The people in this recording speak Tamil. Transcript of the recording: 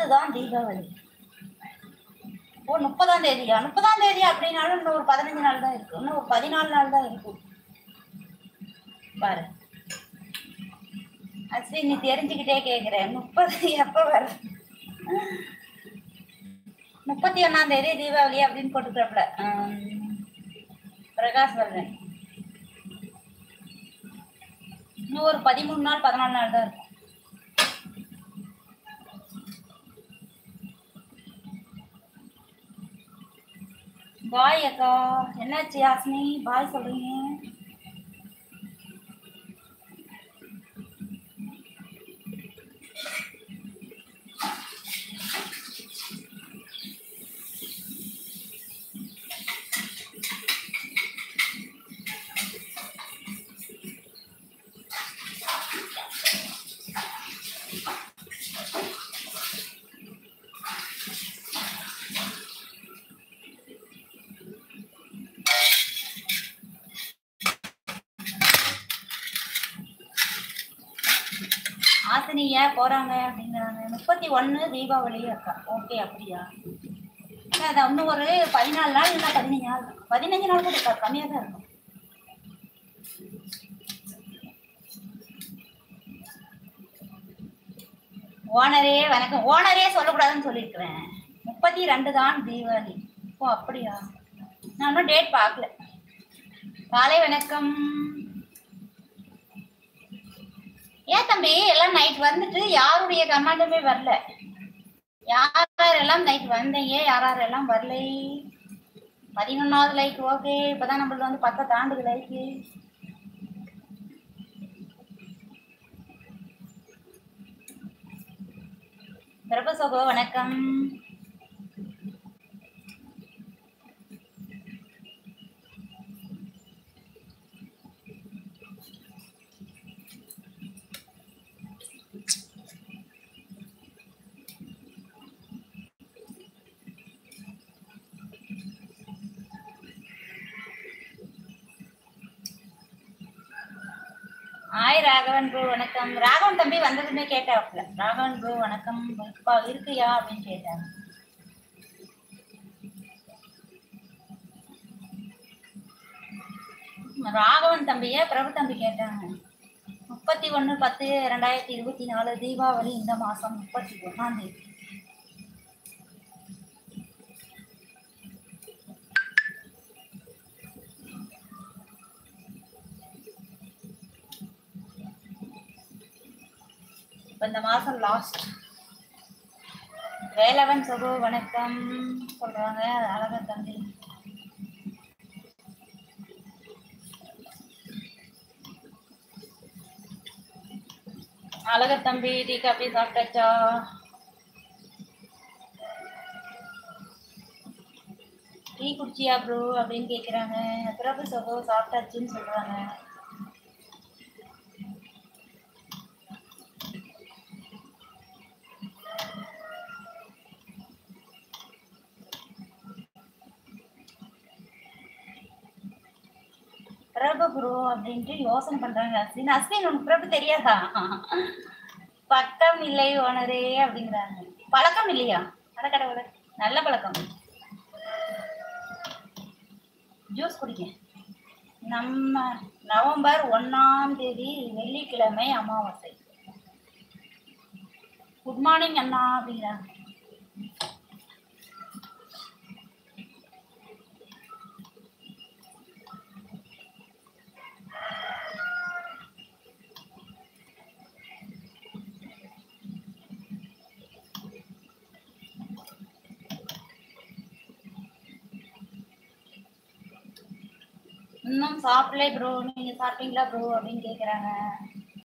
தான் தீபாவளி ஓ முப்பதாம் தேதியா முப்பதாம் தேதி அப்படின்னாலும் இன்னும் ஒரு பதினஞ்சு நாள் தான் இருக்கு இன்னும் ஒரு பதினாலு நாள் தான் இருக்கு பாரு ஆக்சுவலி நீ தெரிஞ்சுக்கிட்டே கேட்குறேன் முப்பது எப்போ வர முப்பத்தி ஒன்னாம் தேதி தீபாவளி அப்படின்னு போட்டுக்கிறப்பல பிரகாஷ் வர்றேன் இன்னும் ஒரு பதிமூணு நாள் பதினாலு நாள் தான் இருக்கும் பாய் அக்கா என்னாச்சு யாஸ்மி பாய் சொல்றீங்க ஆசினி ஏன் போறாங்க அப்படிங்கிறாங்க முப்பத்தி ஒன்று தீபாவளி அக்கா ஓகே அப்படியா ஏன்னா, அது இன்னும் ஒரு பதினாலு நாள் இல்லை பதினஞ்சு நாள் இருக்கும். பதினஞ்சு நாள் கூட இருக்காது கம்மியாக தான் இருக்கும் ஓனரே வணக்கம் ஓனரே சொல்லக்கூடாதுன்னு சொல்லியிருக்கிறேன் முப்பத்தி ரெண்டு தான் தீபாவளி ஓ அப்படியா நான் இன்னும் டேட் பார்க்கல காலை வணக்கம் ஏன் தம்பி எல்லாம் நைட் வந்துட்டு யாருடைய கமெண்டுமே வரல யார் யாரெல்லாம் நைட் வந்தீங்க யார் யாரெல்லாம் வரலை பதினொன்னாவது லைக் ஓகே இப்பதான் நம்மளுக்கு வந்து பத்த தாண்டுது லைக்கு பிரபசோகோ வணக்கம் ஹாய் ராகவன் ப்ரோ வணக்கம் ராகவன் தம்பி வந்ததுமே கேட்டாப்ல ராகவன் ப்ரோ வணக்கம் இருப்பா இருக்கியா அப்படின்னு கேட்டாங்க ராகவன் தம்பிய பிரபு தம்பி கேட்டாங்க முப்பத்தி ஒன்று பத்து ரெண்டாயிரத்தி இருபத்தி நாலு தீபாவளி இந்த மாதம் முப்பத்தி ஒன்றாம் தேதி இப்ப இந்த மாசம் லாஸ்ட் வேலவன் சுகு வணக்கம் சொல்றாங்க அழகா தம்பி அழக தம்பி டீ காபி சாப்பிட்டாச்சா டீ குடிச்சியா ப்ரோ அப்படின்னு கேக்குறாங்க பிரபு சகோ சாப்பிட்டாச்சுன்னு சொல்றாங்க பிரபு ப்ரோ அப்படின்ட்டு யோசனை பண்றாங்க அஸ்வின் அஸ்வின் உனக்கு பிரபு தெரியாதா பக்கம் இல்லை ஓனரே அப்படிங்கிறாங்க பழக்கம் இல்லையா அடக்கடவுள நல்ல பழக்கம் ஜூஸ் குடிக்க நம்ம நவம்பர் ஒண்ணாம் தேதி வெள்ளிக்கிழமை அமாவாசை குட் மார்னிங் அண்ணா அப்படிங்கிறாங்க இன்னும் சாப்பிடல ப்ரோ நீங்க சாப்பிட்டீங்களா ப்ரோ அப்படின்னு கேக்குறாங்க